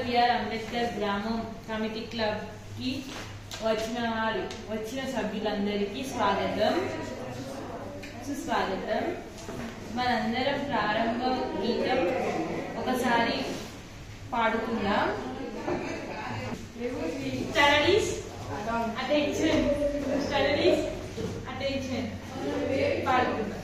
BR Ambedkar గ్రామం committee club కి వచ్చిన వారి వచ్చిన సభ్యులందరికీ స్వాగతం సుస్వాగతం మనందరం ప్రారంభ గీతం ఒకసారి పాడుకుందాం స్టడీస్ అటెన్షన్ స్టడీస్ అటెన్షన్ పాడుకుందాం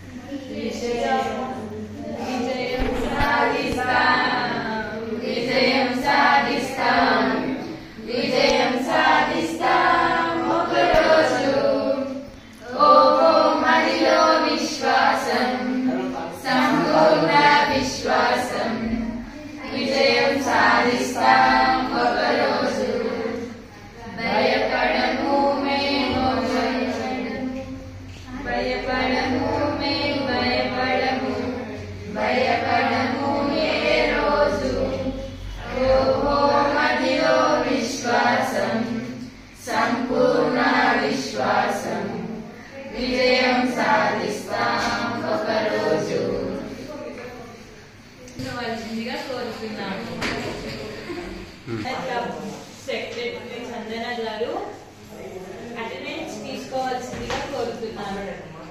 విజయం సాధిస్తాం విజయం సాధిస్తాం విజయం సాధిస్తాం ఒకరోజు ఓహో మదిలో విశ్వాసం సంపూర్ణ విశ్వాసం విజయం సాధిస్తాం ఒకరోజు భయపడము మేము భయపడము మేము భయపడము భయపడము ఏ రోజు ఓహో మదిలో విశ్వాసం సంపూర్ణ విశ్వాసం విజయం సాధిస్తాం ఒకరోజు వాళ్ళిగా కోరుతున్నాము సెక్రటరీ సంజన గారు అటెండెన్స్ తీసుకోవాల్సిందిగా కోరుతున్నాను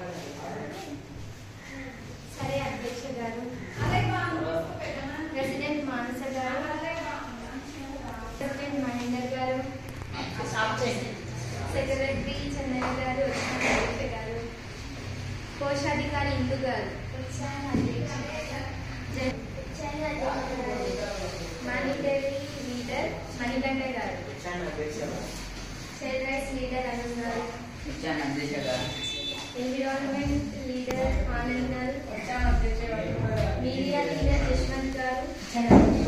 సరే అధ్యక్ష గారు ప్రెసిడెంట్ మానస గారు ప్రెసిడెంట్ మహేందర్ గారు సెక్రటరీ చందన గారు వచ్చిన అధ్యక్ష గారు కోశాధికారి ఇందు గారు మానిటరీ లీడర్ మణికంఠ గారు సెల్ రైట్స్ లీడర్ అరుణ్ గారు ఎన్విరాన్మెంట్ లీడర్ ఆనంద్ గారు మీడియా లీడర్ యశ్వంత్ గారు